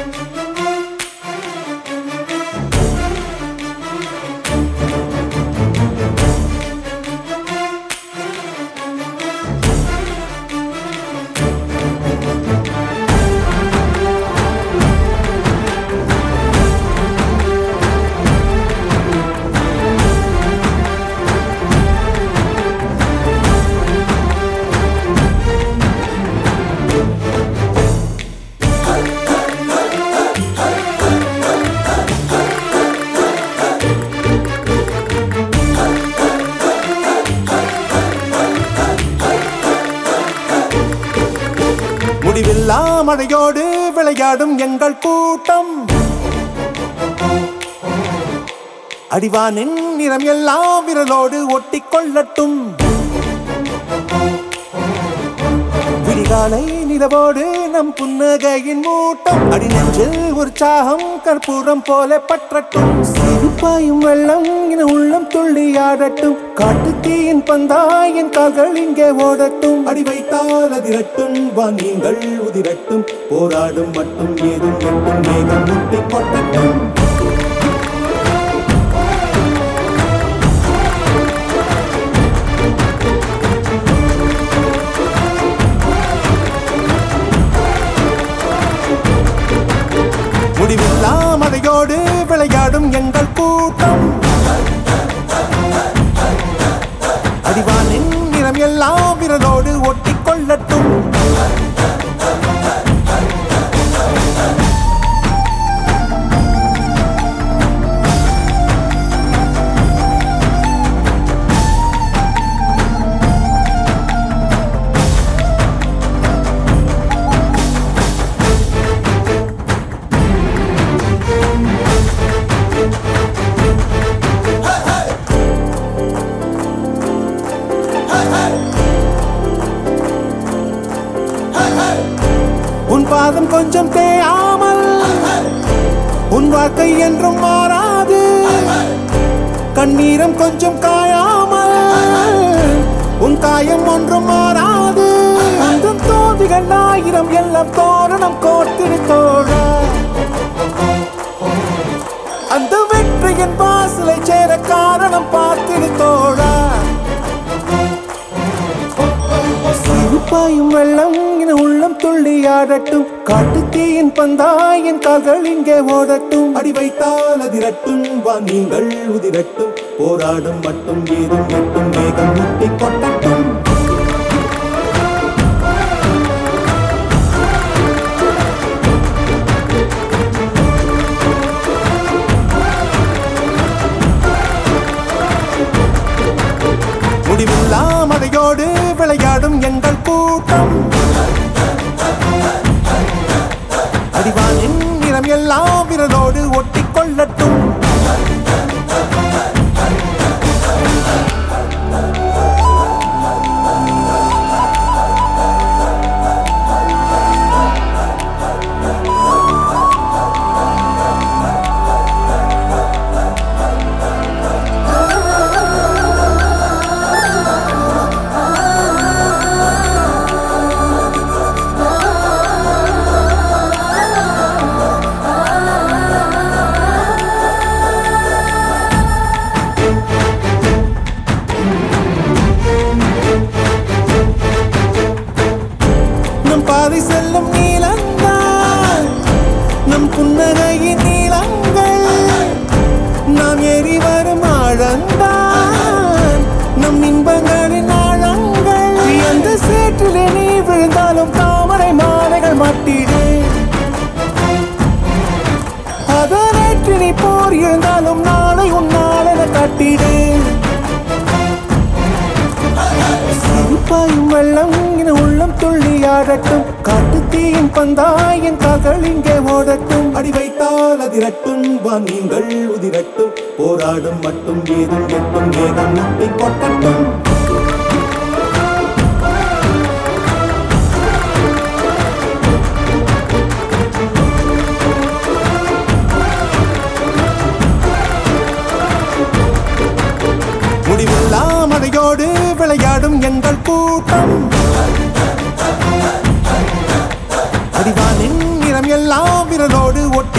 முடிவில்லா மழையோடு விளையாடும் எங்கள் கூட்டம் அடிவானின் நிறம் எல்லாம் விரலோடு ஒட்டிக் கொள்ளட்டும் விடிகாலை நிலவோடு நம் புன்னகையின் மூட்டம் அடி நெஞ்சில் உற்சாகம் கற்பூரம் போல பற்றட்டும் சிரிப்பாயும் வெள்ளம் என உள்ளம் துள்ளி ஆடட்டும் காட்டு தீயின் பந்தாயின் கால்கள் இங்கே ஓடட்டும் அடி வைத்தால் அதிரட்டும் வா நீங்கள் உதிரட்டும் போராடும் மட்டும் ஏதும் எட்டும் மேகம் முட்டி கொட்டட்டும் முடிவில்லா மழையோடு விளையாடும் எங்கள் கூட்டம் அடிவானின் நிறம் எல்லாம் விரலோடு ஒட்டிக் கொள்ளட்டும் உன் பாதம் கொஞ்சம் தேயாமல் உன் வாழ்க்கை என்றும் மாறாது கண்ணீரம் கொஞ்சம் காயாமல் உன் காயம் ஒன்றும் மாறாது அந்த தோதிகள் ஆயிரம் எல்லாம் தோரணம் கோர்த்திரு தோழ அந்த வெற்றியின் வாசலை சேர காரணம் பார்த்திரு தோழா சிரிப்பாயும் வெள்ளம் என உள்ளம் துள்ளி ஆடட்டும் காட்டு தீயின் பந்தாயின் கால்கள் இங்கே ஓடட்டும் அடி வைத்தால் அதிரட்டும் வா நீங்கள் உதிரட்டும் போராடும் மட்டும் ஏதும் எட்டும் மேகம் முட்டி கொட்டட்டும் முடிவில்லா மழையோடு விளையாடும் எங்கள் கூட்டம் அடிவானின் நிறம் எல்லாம் விரலோடு ஒட்டிக் கொள்ளட்டும் நம் பாதை செல்லும் நீளங்கள் நம் புன்னகையின் நீளங்கள் நாம் ஏறி வரும் ஆழந்தான் நம் இன்பங்களின் ஆழங்கள் அந்த சேற்றிலே நீ விழுந்தாலும் தாமரை மாலைகள் மாட்டிடு அதனேற்று நீ போர் எழுந்தாலும் நாளை உன்னால் என காட்டிடு சிரிப்பாயும் வெள்ளம் என உள்ளம் துள்ளி ஆடட்டும் காட்டு தீயின் பந்தாயின் கால்கள் இங்கே ஓடட்டும் அடி வைத்தால் அதிரட்டும் வா நீங்கள் உதிரட்டும் போராடும் மட்டும் ஏதும் எட்டும் மேகம் முட்டி கொட்டட்டும் முடிவில்லா மழையோடு விளையாடும் எங்கள் கூட்டம் அடிவானின் நிறம் எல்லாம் விரலோடு ஒட்டி